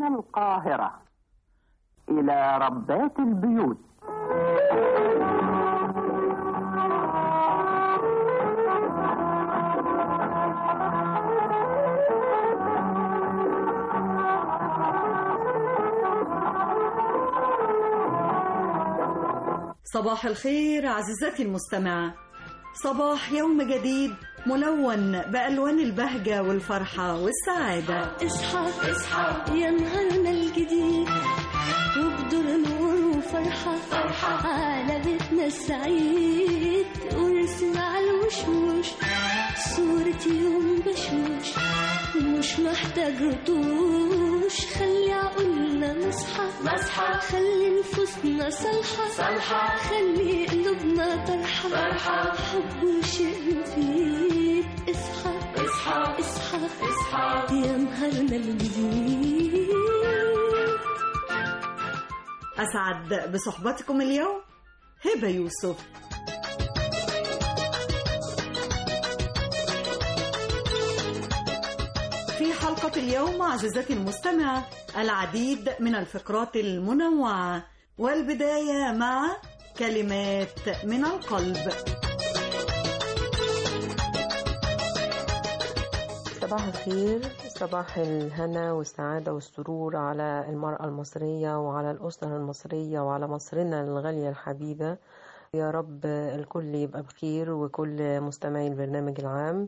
من القاهرة إلى ربات البيوت صباح الخير عزيزتي المستمعة صباح يوم جديد ملون بألوان البهجة والفرحة والسعادة اصحى اصحى يا نهارنا الجديد وبدور نور وفرحة فرحة على بيتنا السعيد وارسم على الوشوش صورة يوم بشوش مش محتاج رطوش خلي عقولنا نصحى نصحى خلي نفوسنا صالحة صالحة خلي قلوبنا طرحة فرحة حب وشيء مفيد اصحى اصحى اصحى اصحى يا نهارنا الجديد أسعد بصحبتكم اليوم هبة يوسف في حلقة اليوم عزيزتي المستمعة العديد من الفقرات المنوعة والبداية مع كلمات من القلب صباح الخير صباح الهنا والسعادة والسرور على المرأة المصرية وعلى الأسرة المصرية وعلى مصرنا الغالية الحبيبة يا رب الكل يبقى بخير وكل مستمعي البرنامج العام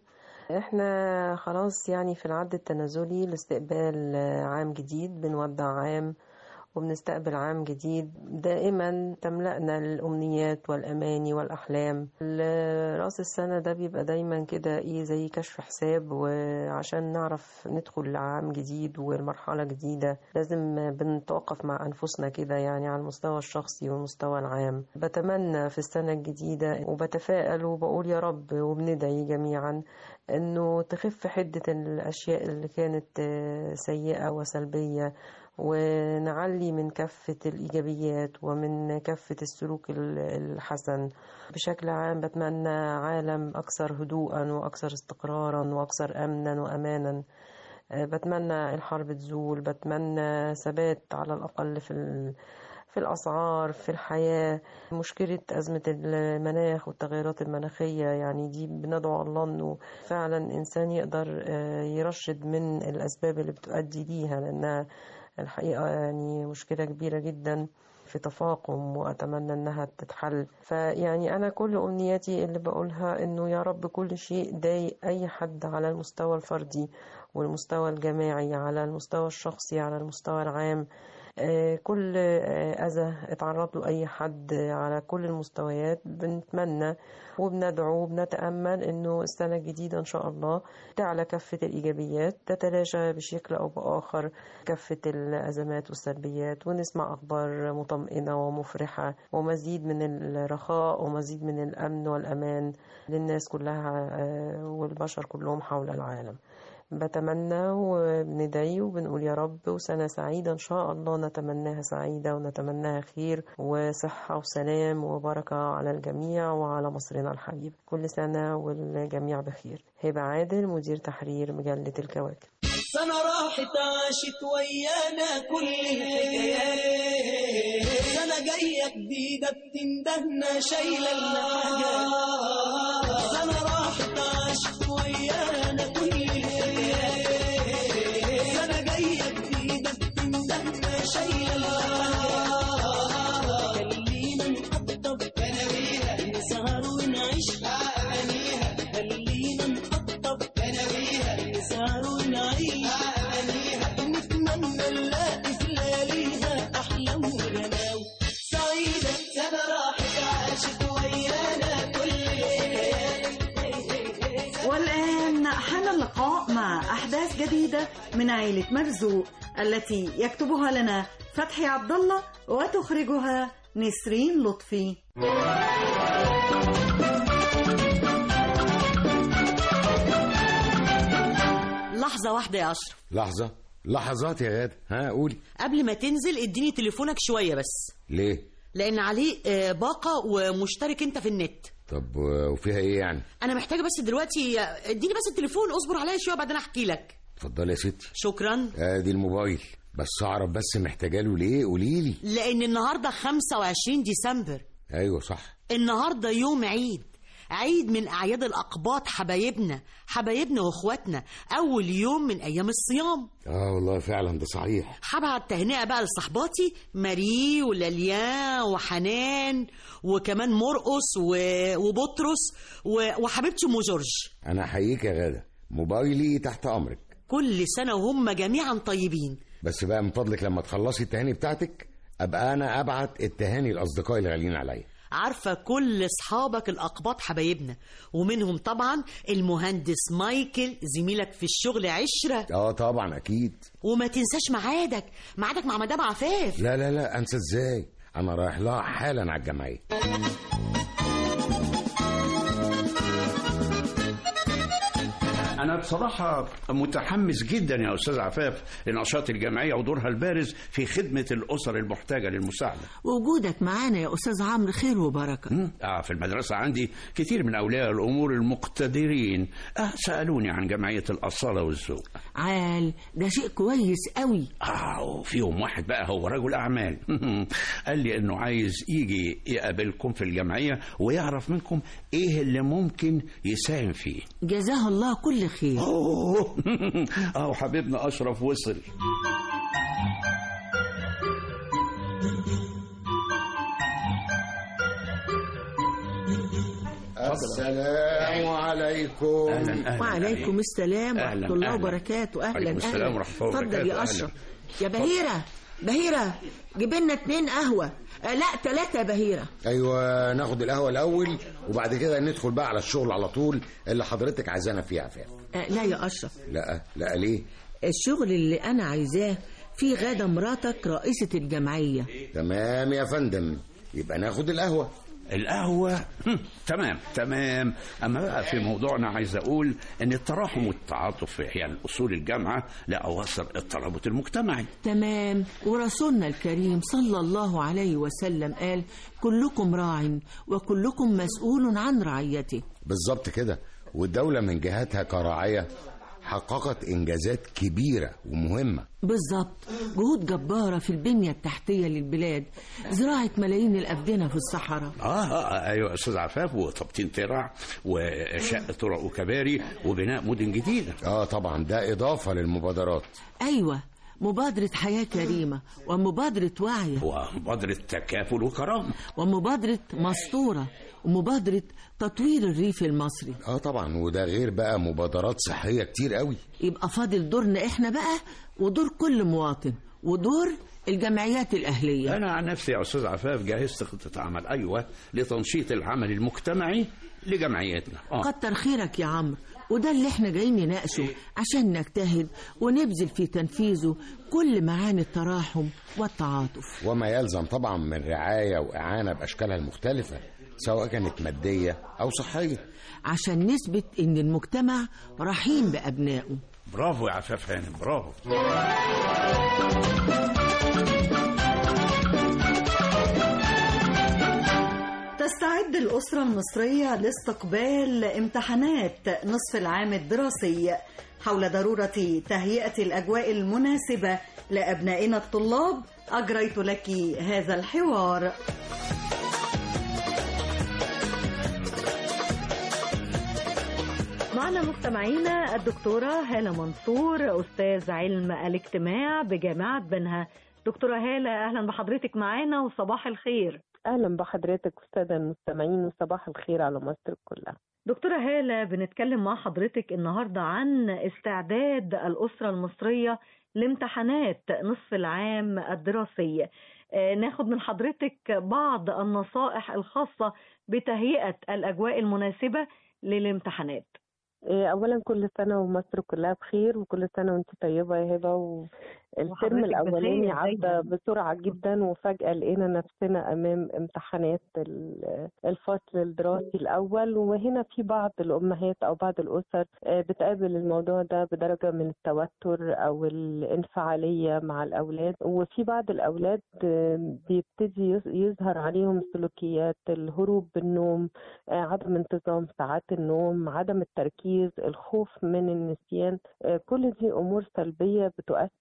احنا خلاص يعني في العد التنازلي لاستقبال عام جديد بنودع عام وبنستقبل عام جديد دائما تملأنا الأمنيات والأماني والأحلام رأس السنة ده بيبقى دايما كده إيه زي كشف حساب وعشان نعرف ندخل لعام جديد والمرحلة جديدة لازم بنتوقف مع أنفسنا كده يعني على المستوى الشخصي والمستوى العام بتمنى في السنة الجديدة وبتفائل وبقول يا رب وبندعي جميعا انه تخف حدة الاشياء اللي كانت سيئة وسلبية ونعلي من كفة الإيجابيات ومن كفة السلوك الحسن بشكل عام بتمنى عالم أكثر هدوءا وأكثر استقرارا وأكثر أمنا وأمانا بتمنى الحرب تزول بتمنى ثبات على الأقل في في الأسعار في الحياة مشكلة أزمة المناخ والتغيرات المناخية يعني دي بندعو الله أنه فعلا إنسان يقدر يرشد من الأسباب اللي بتؤدي ليها لأنها الحقيقة يعني مشكلة كبيرة جدا في تفاقم وأتمنى أنها تتحل فيعني أنا كل أمنياتي اللي بقولها أنه يا رب كل شيء ضايق أي حد على المستوى الفردي والمستوى الجماعي على المستوى الشخصي على المستوى العام كل أذى اتعرض له أي حد على كل المستويات بنتمنى وبندعو وبنتأمل إنه السنة الجديدة إن شاء الله تعلى كفة الإيجابيات تتلاشى بشكل أو بآخر كفة الأزمات والسلبيات ونسمع أخبار مطمئنة ومفرحة ومزيد من الرخاء ومزيد من الأمن والأمان للناس كلها والبشر كلهم حول العالم بتمنى وبندعي وبنقول يا رب وسنة سعيدة إن شاء الله نتمناها سعيدة ونتمناها خير وصحة وسلام وبركة على الجميع وعلى مصرنا الحبيب كل سنة والجميع بخير هبة عادل مدير تحرير مجلة الكواكب سنة راحت عاشت ويانا كل الحكايات سنة جاية جديدة بتندهنا شايلة الحاجات سنة راحت عاشت ويانا كل الحكايات سنة جاية جديدة بتندهنا شايلة الحاجات خلينا نقطب كنبيها نسهر ونعيش أمانيها خلينا نقطب كنبيها نسهر ونعيش أمانيها نتمنى نلاقي في لياليها أحلام وغناوي سعيدة سنة راحت عاشت ويانا كل الحكايات والآن حان اللقاء مع أحداث جديدة من عائلة مرزوق التي يكتبها لنا فتحي عبد الله وتخرجها نسرين لطفي لحظة واحدة يا أشرف لحظة لحظات يا غادة ها قولي قبل ما تنزل اديني تليفونك شوية بس ليه لأن عليه آه، باقة ومشترك أنت في النت طب و- وفيها ايه يعني أنا محتاجة بس دلوقتي اديني بس التليفون اصبر عليا شوية بعدين أحكي لك اتفضلي يا ستي شكرا ادي الموبايل بس اعرف بس محتاجه له ليه قولي لي لان النهارده 25 ديسمبر ايوه صح النهارده يوم عيد عيد من اعياد الاقباط حبايبنا حبايبنا واخواتنا اول يوم من ايام الصيام اه والله فعلا ده صحيح هبعت تهنئه بقى لصحباتي ماري ولاليان وحنان وكمان مرقص و... وبطرس و... وحبيبتي ام جورج انا احييك يا غاده موبايلي تحت امرك كل سنه وهم جميعا طيبين بس بقى من فضلك لما تخلصي التهاني بتاعتك ابقى انا ابعت التهاني لاصدقائي الغاليين عليا عارفه كل اصحابك الاقباط حبايبنا ومنهم طبعا المهندس مايكل زميلك في الشغل عشره اه طبعا اكيد وما تنساش ميعادك ميعادك مع مدام عفاف لا لا لا انسى ازاي انا رايح لها حالا على الجمعيه أنا بصراحة متحمس جدا يا أستاذ عفاف لنشاط الجمعية ودورها البارز في خدمة الأسر المحتاجة للمساعدة. وجودك معانا يا أستاذ عمرو خير وبركة. م? آه في المدرسة عندي كثير من أولياء الأمور المقتدرين آه سألوني عن جمعية الأصالة والذوق. عال ده شيء كويس قوي. آه وفيهم واحد بقى هو رجل أعمال قال لي إنه عايز يجي يقابلكم في الجمعية ويعرف منكم إيه اللي ممكن يساهم فيه. جزاه الله كل خير. أوه أهو حبيبنا أشرف وصل. السلام عليكم أهلا أهلا وعليكم السلام أهلاً، ورحمة الله أهلاً. وبركاته أهلا وعليكم السلام أهلا ورحمة الله اتفضل وبركاته، يا أهلاً. أشرف يا بهيرة بهيرة جيب لنا اتنين قهوة آه لا تلاتة يا بهيرة ايوه ناخد القهوه الاول وبعد كده ندخل بقى على الشغل على طول اللي حضرتك عايزانا فيه يا عفاف آه لا يا أشرف لا لا ليه الشغل اللي أنا عايزاه في غادة مراتك رئيسة الجمعية تمام يا فندم يبقى ناخد القهوه القهوة هم، تمام تمام أما بقى في موضوعنا عايز أقول إن التراحم والتعاطف في إحياء الأصول الجامعة لأواصر الترابط المجتمعي تمام ورسولنا الكريم صلى الله عليه وسلم قال كلكم راع وكلكم مسؤول عن رعيته بالظبط كده والدوله من جهتها كراعيه حققت انجازات كبيره ومهمه بالظبط جهود جبارة في البنية التحتية للبلاد زراعة ملايين الأفدنة في الصحراء آه, آه أيوة يا أستاذ عفاف وتبطين ترع وشق طرق وكباري وبناء مدن جديدة اه طبعا ده اضافه للمبادرات أيوة مبادرة حياة كريمة ومبادرة وعي ومبادرة تكافل وكرامة ومبادرة مسطورة ومبادرة تطوير الريف المصري اه طبعا وده غير بقى مبادرات صحيه كتير قوي يبقى فاضل دورنا احنا بقى ودور كل مواطن ودور الجمعيات الأهلية أنا عن نفسي يا أستاذ عفاف جهزت خطة عمل أيوة لتنشيط العمل المجتمعي لجمعيتنا آه. كتر خيرك يا عمرو وده اللي احنا جايين نناقشه عشان نجتهد ونبذل في تنفيذه كل معاني التراحم والتعاطف وما يلزم طبعا من رعايه واعانه باشكالها المختلفه سواء كانت ماديه او صحيه عشان نثبت ان المجتمع رحيم بأبنائه برافو يا عفاف هانم برافو تستعد الأسرة المصرية لاستقبال امتحانات نصف العام الدراسي حول ضرورة تهيئة الأجواء المناسبة لأبنائنا الطلاب أجريت لك هذا الحوار معنا مستمعينا الدكتورة هالة منصور أستاذ علم الاجتماع بجامعة بنها دكتورة هالة أهلا بحضرتك معانا وصباح الخير أهلا بحضرتك والسادة المستمعين وصباح الخير على مصر كلها دكتورة هالة بنتكلم مع حضرتك النهاردة عن استعداد الأسرة المصرية لامتحانات نصف العام الدراسي آه، ناخد من حضرتك بعض النصائح الخاصة بتهيئة الأجواء المناسبة للامتحانات إيه، أولا كل سنة ومصر كلها بخير وكل سنة وأنت طيبة يا هبة والترم وحضرتك الأولاني بخير عدى دايماً. بسرعة جدا وفجأة لقينا نفسنا أمام امتحانات ال- الفصل الدراسي الأول وهنا في بعض الأمهات أو بعض الأسر آه، بتقابل الموضوع ده بدرجة من التوتر أو الانفعالية مع الأولاد وفي بعض الأولاد آه، بيبتدي يظ- يظهر عليهم سلوكيات الهروب بالنوم آه، عدم انتظام ساعات النوم عدم التركيز الخوف من النسيان آه، كل دي أمور سلبية بتؤثر على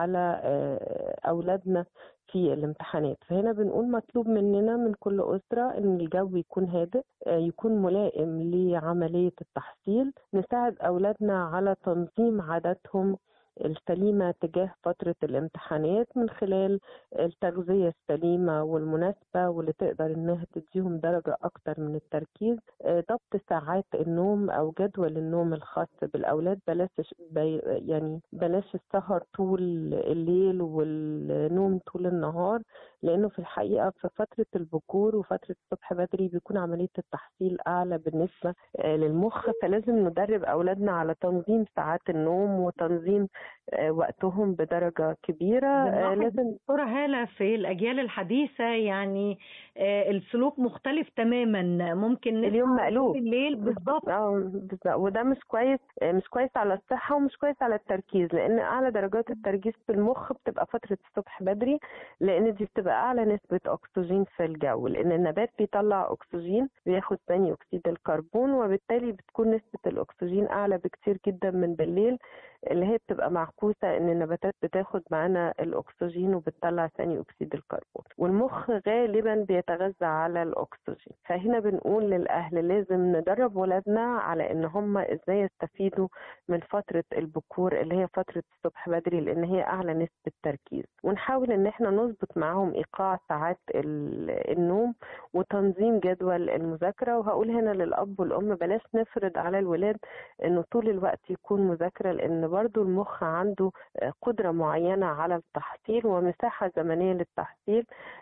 على آه، أولادنا في الامتحانات فهنا بنقول مطلوب مننا من كل أسرة إن الجو يكون هادئ آه، يكون ملائم لعملية التحصيل نساعد أولادنا على تنظيم عاداتهم السليمة تجاه فترة الامتحانات من خلال التغذية السليمة والمناسبة واللي تقدر إنها تديهم درجة أكتر من التركيز آه، ضبط ساعات النوم أو جدول النوم الخاص بالأولاد بلاش بي- يعني بلاش السهر طول الليل والنوم طول النهار لأنه في الحقيقة في فترة البكور وفترة الصبح بدري بيكون عملية التحصيل أعلى بالنسبة آه، للمخ فلازم ندرب أولادنا على تنظيم ساعات النوم وتنظيم آه، وقتهم بدرجة كبيرة آه، بنلاحظ لازم دكتورة هالة في الأجيال الحديثة يعني آه، السلوك مختلف تماما ممكن نسمع اليوم مقلوب بالليل بالظبط اه بالظبط وده مش كويس آه، مش كويس على الصحة ومش كويس على التركيز لأن أعلى درجات التركيز في المخ بتبقى فترة الصبح بدري لأن دي بتبقى أعلى نسبة أكسجين في الجو لأن النبات بيطلع أكسجين بياخد ثاني أكسيد الكربون وبالتالي بتكون نسبة الأكسجين أعلى بكتير جدا من بالليل اللي هي بتبقى معكوسة إن النباتات بتاخد معانا الأكسجين وبتطلع ثاني أكسيد الكربون والمخ غالبا بيتغذى على الأكسجين فهنا بنقول للأهل لازم ندرب ولادنا على إن هم إزاي يستفيدوا من فترة البكور اللي هي فترة الصبح بدري لأن هي أعلى نسبة تركيز ونحاول إن احنا نظبط معاهم إيقاع ساعات ال- النوم وتنظيم جدول المذاكرة وهقول هنا للأب والأم بلاش نفرض على الولاد إنه طول الوقت يكون مذاكرة لأن برضو المخ عنده آه، قدرة معينة على التحصيل ومساحة زمنية للتحصيل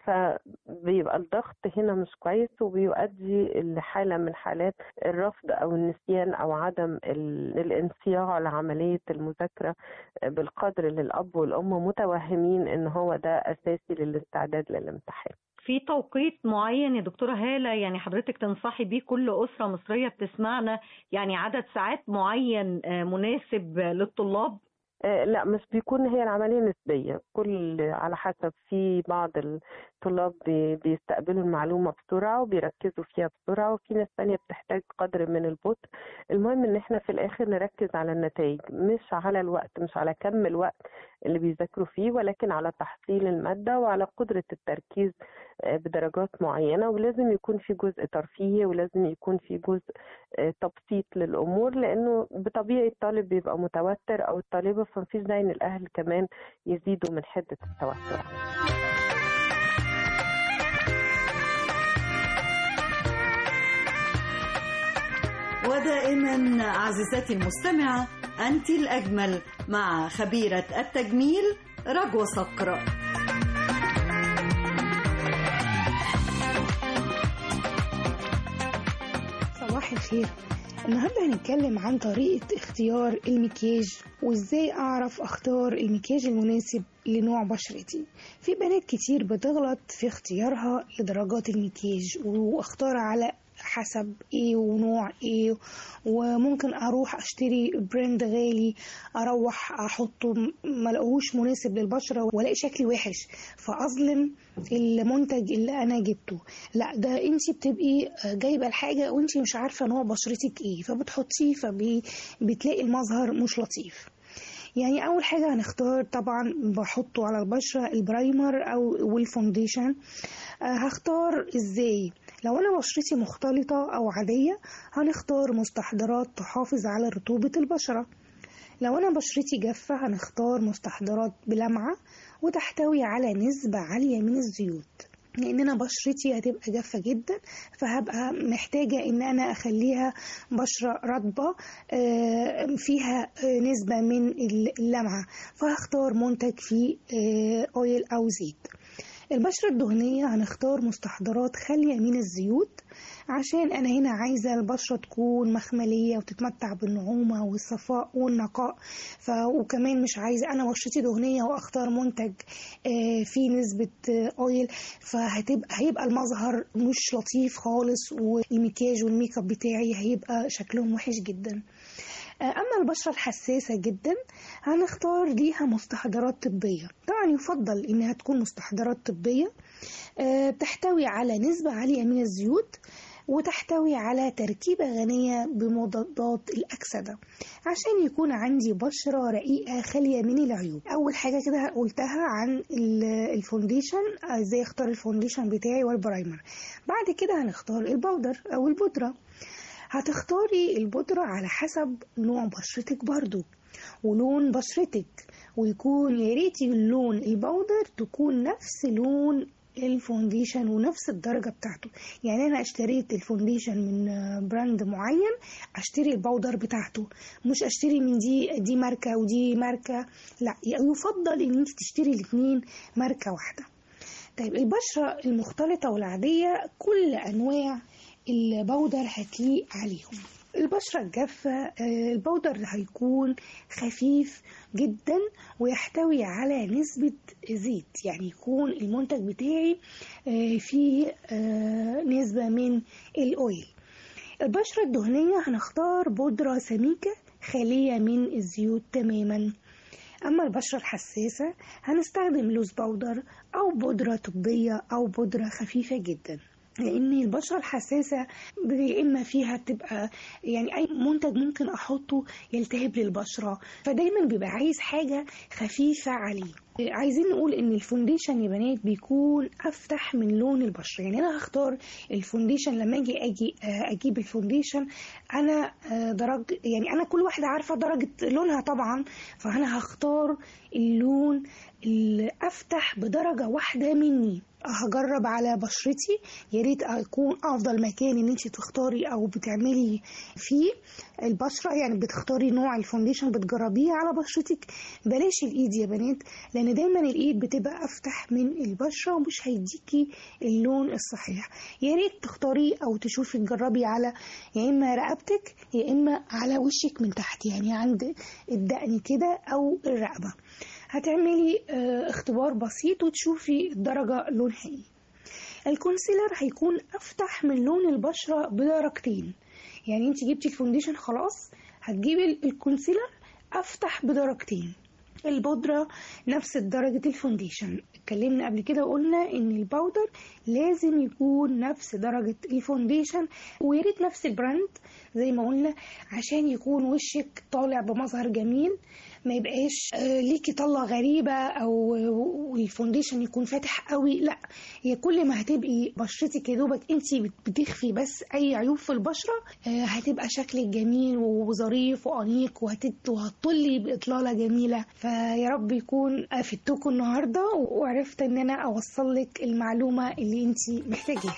فبيبقى الضغط هنا مش كويس وبيؤدي لحالة من حالات الرفض أو النسيان أو عدم ال- الانصياع لعملية المذاكرة بالقدر اللي الأب والأم متوهمين إن هو ده أساسي للاستعداد للامتحان في توقيت معين يا دكتورة هالة يعني حضرتك تنصحي بيه كل أسرة مصرية بتسمعنا يعني عدد ساعات معين آه، مناسب للطلاب آه، لا مش بيكون هي العملية نسبية كل على حسب في بعض الطلاب بي- بيستقبلوا المعلومة بسرعة وبيركزوا فيها بسرعة وفي ناس تانية بتحتاج قدر من البطء المهم ان احنا في الاخر نركز على النتائج مش على الوقت مش على كم الوقت اللي بيذاكروا فيه ولكن على تحصيل المادة وعلى قدرة التركيز آه، بدرجات معينة ولازم يكون في جزء ترفيهي ولازم يكون في جزء آه، تبسيط للأمور لأنه بطبيعي الطالب بيبقى متوتر أو الطالبة فمفيش داعي إن الأهل كمان يزيدوا من حدة التوتر ودائما عزيزتي المستمعة أنت الأجمل مع خبيرة التجميل رجوة صقر صباح الخير النهارده هنتكلم عن طريقة اختيار المكياج وازاي اعرف اختار المكياج المناسب لنوع بشرتي في بنات كتير بتغلط في اختيارها لدرجات المكياج واختار على حسب ايه ونوع ايه وممكن اروح اشتري براند غالي اروح احطه ملقوش مناسب للبشرة والاقي شكلي وحش فاظلم المنتج اللي انا جبته لا ده انت بتبقي جايبه الحاجه وانت مش عارفه نوع بشرتك ايه فبتحطيه فبتلاقي المظهر مش لطيف يعني اول حاجه هنختار طبعا بحطه على البشره البرايمر او والفونديشن آه، هختار ازاي لو انا بشرتي مختلطه او عاديه هنختار مستحضرات تحافظ على رطوبه البشره لو انا بشرتي جافه هنختار مستحضرات بلمعه وتحتوي على نسبه عاليه من الزيوت لان انا بشرتي هتبقى جافه جدا فهبقى محتاجه ان انا اخليها بشره رطبه آه، فيها آه، نسبه من اللمعه فهختار منتج فيه آه، اويل او زيت البشرة الدهنية هنختار مستحضرات خالية من الزيوت عشان أنا هنا عايزة البشرة تكون مخملية وتتمتع بالنعومة والصفاء والنقاء ف... وكمان مش عايزة أنا بشرتي دهنية وأختار منتج آه، فيه نسبة آه، أويل فهتبقى هيبقى المظهر مش لطيف خالص والمكياج والميك اب بتاعي هيبقى شكلهم وحش جدا أما البشرة الحساسة جدا هنختار ليها مستحضرات طبية طبعا يفضل إنها تكون مستحضرات طبية آه، تحتوي على نسبة عالية من الزيوت وتحتوي على تركيبة غنية بمضادات الأكسدة عشان يكون عندي بشرة رقيقة خالية من العيوب أول حاجة كده قلتها عن ال- الفونديشن ازاي اختار الفونديشن بتاعي والبرايمر بعد كده هنختار البودر أو البودرة هتختاري البودرة على حسب نوع بشرتك برضو ولون بشرتك ويكون يا ريت اللون البودر تكون نفس لون الفونديشن ونفس الدرجة بتاعته يعني أنا اشتريت الفونديشن من آه، براند معين أشتري البودر بتاعته مش أشتري من دي دي ماركة ودي ماركة لا يفضل إن أنت تشتري الاتنين ماركة واحدة طيب البشرة المختلطة والعادية كل أنواع البودر هتليق عليهم البشرة الجافة آه، البودر هيكون خفيف جدا ويحتوي على نسبة زيت يعني يكون المنتج بتاعي آه، فيه آه، نسبة من الأويل البشرة الدهنية هنختار بودرة سميكة خالية من الزيوت تماما أما البشرة الحساسة هنستخدم لوز باودر أو بودرة طبية أو بودرة خفيفة جدا لأن البشرة الحساسة يا إما فيها تبقى يعني أي منتج ممكن أحطه يلتهب للبشرة فدايما بيبقى عايز حاجة خفيفة عليه عايزين نقول ان الفونديشن يا بنات بيكون افتح من لون البشره يعني انا هختار الفونديشن لما اجي اجي آه، اجيب الفونديشن انا آه، درج يعني انا كل واحده عارفه درجه لونها طبعا فانا هختار اللون الافتح بدرجه واحده مني هجرب على بشرتي يا ريت اكون افضل مكان ان انت تختاري او بتعملي فيه البشره يعني بتختاري نوع الفونديشن بتجربيه على بشرتك بلاش الايد يا بنات لان دايما الايد بتبقى افتح من البشره ومش هيديكي اللون الصحيح يا ريت تختاري او تشوفي تجربي على يا اما رقبتك يا اما على وشك من تحت يعني عند الدقن كده او الرقبه هتعملي آه، اختبار بسيط وتشوفي الدرجه لونها ايه الكونسيلر هيكون افتح من لون البشره بدرجتين يعني انت جبتي الفونديشن خلاص هتجيبي ال- الكونسيلر افتح بدرجتين البودرة نفس درجة الفونديشن اتكلمنا قبل كده وقلنا ان الباودر لازم يكون نفس درجة الفونديشن وياريت نفس البراند زي ما قلنا عشان يكون وشك طالع بمظهر جميل ما يبقاش آه، ليكي طلة غريبة او والفونديشن يكون فاتح قوي لا هي كل ما هتبقي بشرتك يا دوبك انت بتخفي بس اي عيوب في البشرة آه، هتبقى شكلك جميل وظريف وانيق وهتت وهتطلي باطلالة جميلة فيا رب يكون افدتكم النهاردة وعرفت ان انا اوصل لك المعلومة اللي انت محتاجاها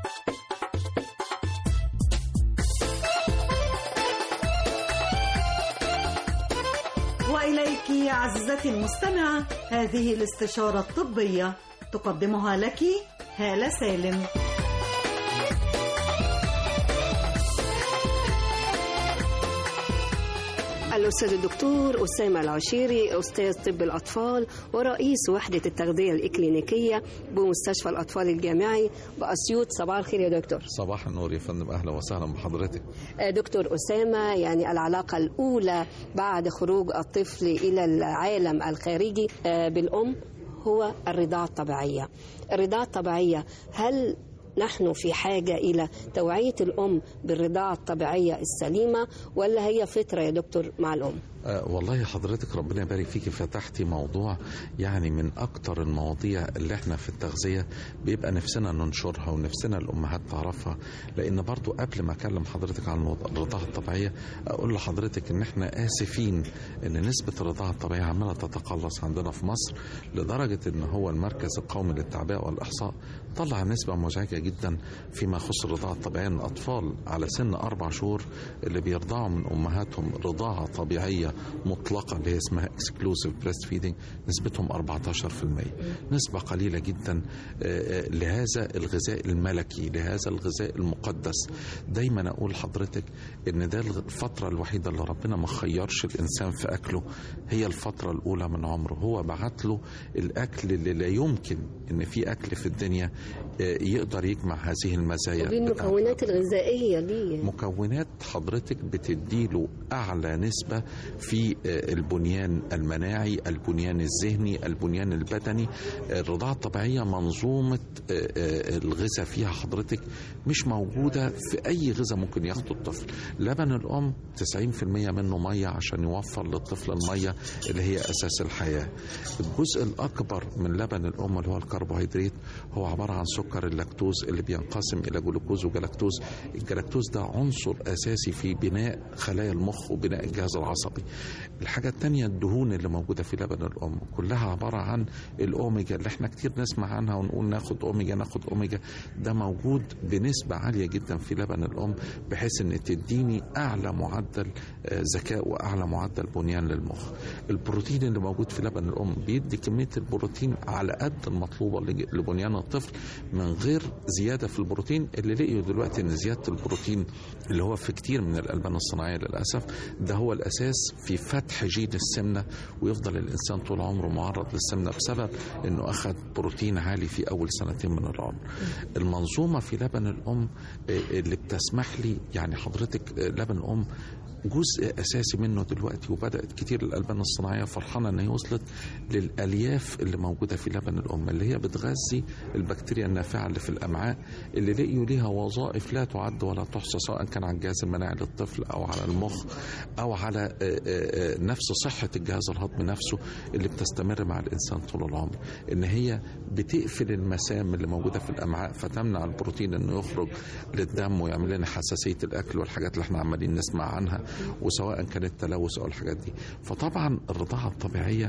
وإليك عزيزتي المستمعة هذه الاستشارة الطبية تقدمها لك هالة سالم الأستاذ الدكتور أسامة العشيري أستاذ طب الأطفال ورئيس وحدة التغذية الإكلينيكية بمستشفى الأطفال الجامعي بأسيوط صباح الخير يا دكتور صباح النور يا فندم اهلا وسهلا بحضرتك آه، دكتور أسامة يعني العلاقة الأولى بعد خروج الطفل إلى العالم الخارجي آه، بالأم هو الرضاعة الطبيعية الرضاعة الطبيعية هل نحن في حاجة إلى توعية الأم بالرضاعة الطبيعية السليمة ولا هي فطرة يا دكتور مع الأم؟ أه والله حضرتك ربنا يبارك فيكي فتحتي موضوع يعني من اكتر المواضيع اللي احنا في التغذيه بيبقى نفسنا ننشرها ونفسنا الامهات تعرفها لان برضو قبل ما اكلم حضرتك عن الموضوع- الرضاعه الطبيعيه اقول لحضرتك ان احنا اسفين ان نسبه الرضاعه الطبيعيه عماله تتقلص عندنا في مصر لدرجه ان هو المركز القومي للتعبئه والاحصاء طلع نسبه مزعجه جدا فيما يخص الرضاعه الطبيعيه ان الاطفال على سن اربع شهور اللي بيرضعوا من امهاتهم رضاعه طبيعيه مطلقه اللي هي اسمها اكسكلوسيف بريست فيدنج نسبتهم 14% نسبه قليله جدا آه، آه، لهذا الغذاء الملكي لهذا الغذاء المقدس دايما اقول لحضرتك ان ده الفتره الوحيده اللي ربنا ما خيرش الانسان في اكله هي الفتره الاولى من عمره هو بعت له الاكل اللي لا يمكن ان في اكل في الدنيا آه، يقدر يجمع هذه المزايا ودي بتاعته. المكونات الغذائية ليه مكونات حضرتك بتديله اعلى نسبه في البنيان المناعي البنيان الذهني البنيان البدني الرضاعة الطبيعية منظومة الغذاء فيها حضرتك مش موجودة في أي غذاء ممكن ياخده الطفل لبن الأم 90% منه مية عشان يوفر للطفل المية اللي هي أساس الحياة الجزء الأكبر من لبن الأم اللي هو الكربوهيدرات هو عبارة عن سكر اللاكتوز اللي بينقسم إلى جلوكوز وجلاكتوز الجلاكتوز ده عنصر أساسي في بناء خلايا المخ وبناء الجهاز العصبي الحاجة التانية الدهون اللي موجودة في لبن الأم كلها عبارة عن الأوميجا اللي احنا كتير نسمع عنها ونقول ناخد أوميجا ناخد أوميجا ده موجود بنسبة عالية جدا في لبن الأم بحيث ان تديني أعلى معدل ذكاء وأعلى معدل بنيان للمخ البروتين اللي موجود في لبن الأم بيدي كمية البروتين على قد المطلوبة لبنيان الطفل من غير زيادة في البروتين اللي لقيوا دلوقتي ان زيادة البروتين اللي هو في كتير من الألبان الصناعية للأسف ده هو الأساس في فتح جين السمنة ويفضل الإنسان طول عمره معرض للسمنة بسبب أنه أخذ بروتين عالي في أول سنتين من العمر المنظومة في لبن الأم اللي بتسمح لي يعني حضرتك لبن الأم جزء اساسي منه دلوقتي وبدات كتير الالبان الصناعيه فرحانه ان هي وصلت للالياف اللي موجوده في لبن الام اللي هي بتغذي البكتيريا النافعه اللي في الامعاء اللي لقيوا ليها وظائف لا تعد ولا تحصى سواء كان على الجهاز المناعي للطفل او على المخ او على نفس صحه الجهاز الهضمي نفسه اللي بتستمر مع الانسان طول العمر ان هي بتقفل المسام اللي موجوده في الامعاء فتمنع البروتين انه يخرج للدم ويعمل لنا حساسيه الاكل والحاجات اللي احنا عمالين نسمع عنها وسواء كان التلوث او الحاجات دي فطبعا الرضاعه الطبيعيه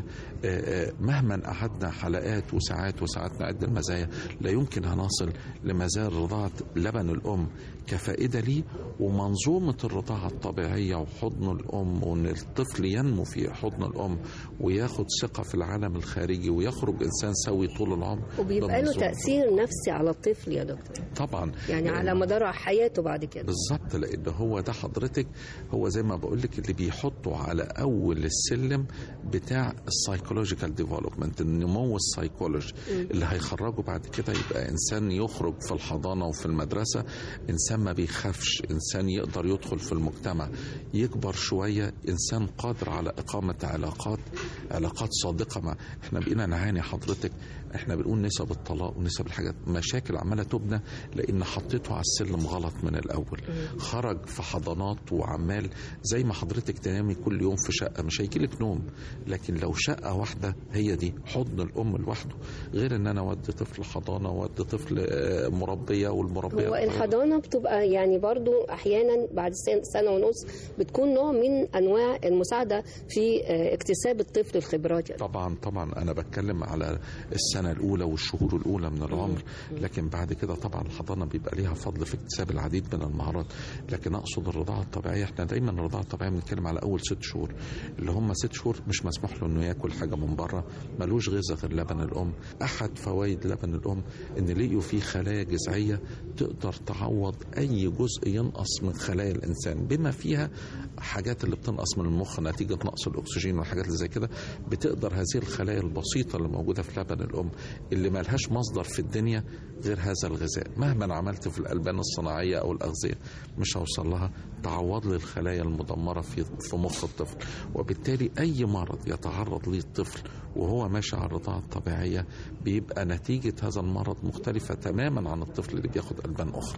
مهما قعدنا حلقات وساعات وساعات نعد المزايا لا يمكن هنصل لمزايا رضاعه لبن الام كفائده ليه ومنظومه الرضاعه الطبيعيه وحضن الام وان الطفل ينمو في حضن الام وياخد ثقه في العالم الخارجي ويخرج انسان سوي طول العمر وبيبقى له تاثير نفسي على الطفل يا دكتور طبعا يعني على مدار حياته بعد كده بالظبط لان هو ده حضرتك هو زي ما بقول لك اللي بيحطوا على اول السلم بتاع السايكولوجيكال ديفلوبمنت النمو السايكولوجي اللي هيخرجه بعد كده يبقى انسان يخرج في الحضانه وفي المدرسه انسان ما بيخافش انسان يقدر يدخل في المجتمع يكبر شويه انسان قادر على اقامه علاقات علاقات صادقه مع احنا بقينا نعاني حضرتك احنا بنقول نسب الطلاق ونسب الحاجات مشاكل عماله تبنى لان حطيته على السلم غلط من الاول خرج في حضانات وعمال زي ما حضرتك تنامي كل يوم في شقه مش هيجيلك نوم لكن لو شقه واحده هي دي حضن الام لوحده غير ان انا اودي طفل حضانه واودي طفل مربيه والمربيه هو الحضانه بتبقى يعني برضو احيانا بعد سنه ونص بتكون نوع من انواع المساعده في اكتساب الطفل الخبرات يعني. طبعا طبعا انا بتكلم على السنه الاولى والشهور الاولى من العمر لكن بعد كده طبعا الحضانه بيبقى ليها فضل في اكتساب العديد من المهارات لكن اقصد الرضاعه الطبيعيه احنا دايما الرضاعه الطبيعيه بنتكلم على اول ست شهور اللي هم ست شهور مش مسموح له انه ياكل حاجه من بره ملوش غذاء غير لبن الام احد فوائد لبن الام ان لقيوا فيه خلايا جذعيه تقدر تعوض اي جزء ينقص من خلايا الانسان بما فيها حاجات اللي بتنقص من المخ نتيجه نقص الاكسجين والحاجات اللي زي كده بتقدر هذه الخلايا البسيطه اللي موجوده في لبن الام اللي ملهاش مصدر في الدنيا غير هذا الغذاء مهما عملت في الالبان الصناعيه او الاغذيه مش هوصل لها تعوض لي الخلايا المدمره في في مخ الطفل وبالتالي اي مرض يتعرض ليه الطفل وهو ماشي على الرضاعه الطبيعيه بيبقى نتيجه هذا المرض مختلفه تماما عن الطفل اللي بياخد البان اخرى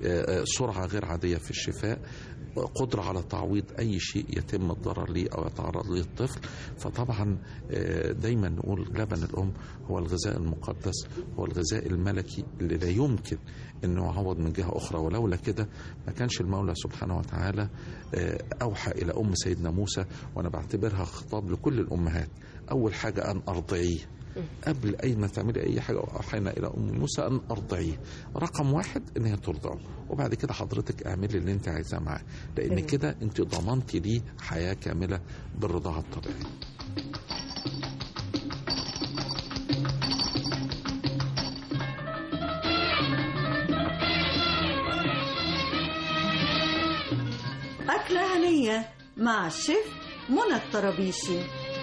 سرعه غير عاديه في الشفاء قدرة على تعويض أي شيء يتم الضرر ليه أو يتعرض ليه الطفل فطبعا دايما نقول لبن الأم هو الغذاء المقدس هو الغذاء الملكي اللي لا يمكن انه يعوض من جهه اخرى ولولا كده ما كانش المولى سبحانه وتعالى اوحى الى ام سيدنا موسى وانا بعتبرها خطاب لكل الامهات اول حاجه ان ارضعيه قبل اي ما تعملي اي حاجه اوحينا الى ام موسى ان ارضعيه رقم واحد ان هي ترضعه وبعد كده حضرتك اعملي اللي انت عايزاه معاه لان كده انت ضمنتي ليه حياه كامله بالرضاعه الطبيعيه أكلة هنية مع الشيف منى الطرابيشي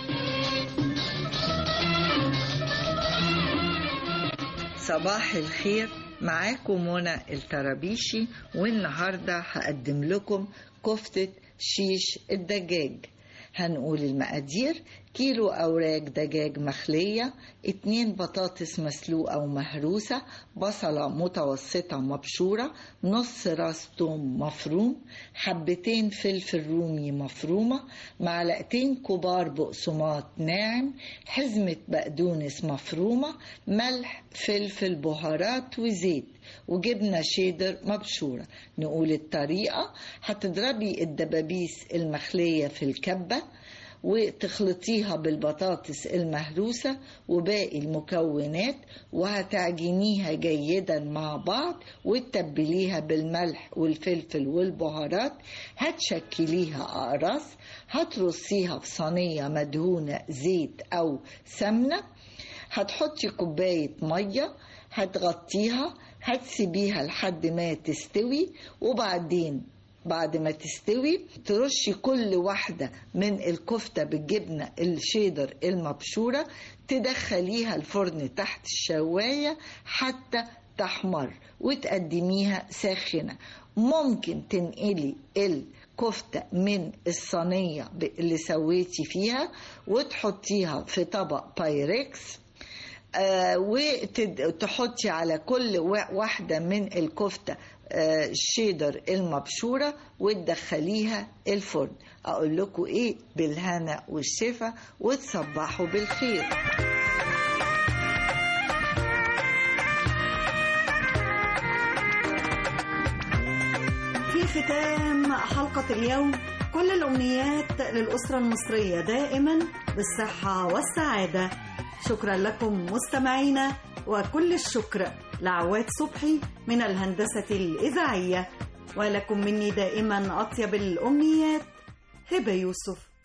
صباح الخير معاكم منى الطرابيشي والنهاردة هقدم لكم كفتة شيش الدجاج هنقول المقادير كيلو أوراق دجاج مخلية اتنين بطاطس مسلوقة ومهروسة بصلة متوسطة مبشورة نص راس توم مفروم حبتين فلفل رومي مفرومة معلقتين كبار بقسماط ناعم حزمة بقدونس مفرومة ملح فلفل بهارات وزيت وجبنة شيدر مبشورة نقول الطريقة هتضربي الدبابيس المخلية في الكبة وتخلطيها بالبطاطس المهروسة وباقي المكونات وهتعجنيها جيدا مع بعض وتتبليها بالملح والفلفل والبهارات هتشكليها أقراص هترصيها في صينية مدهونة زيت أو سمنة هتحطي كوباية مية هتغطيها هتسيبيها لحد ما تستوي وبعدين بعد ما تستوي ترشي كل واحدة من الكفتة بالجبنة الشيدر المبشورة تدخليها الفرن تحت الشواية حتى تحمر وتقدميها ساخنة ممكن تنقلي الكفتة من الصينية اللي سويتي فيها وتحطيها في طبق بايركس آه وتحطي على كل واحدة من الكفتة آه الشيدر المبشورة وتدخليها الفرن أقول لكم إيه بالهنا والشفا وتصبحوا بالخير في ختام حلقة اليوم كل الأمنيات للأسرة المصرية دائما بالصحة والسعادة شكرا لكم مستمعينا وكل الشكر لعواد صبحي من الهندسة الإذاعية ولكم مني دائما أطيب الأمنيات هبة يوسف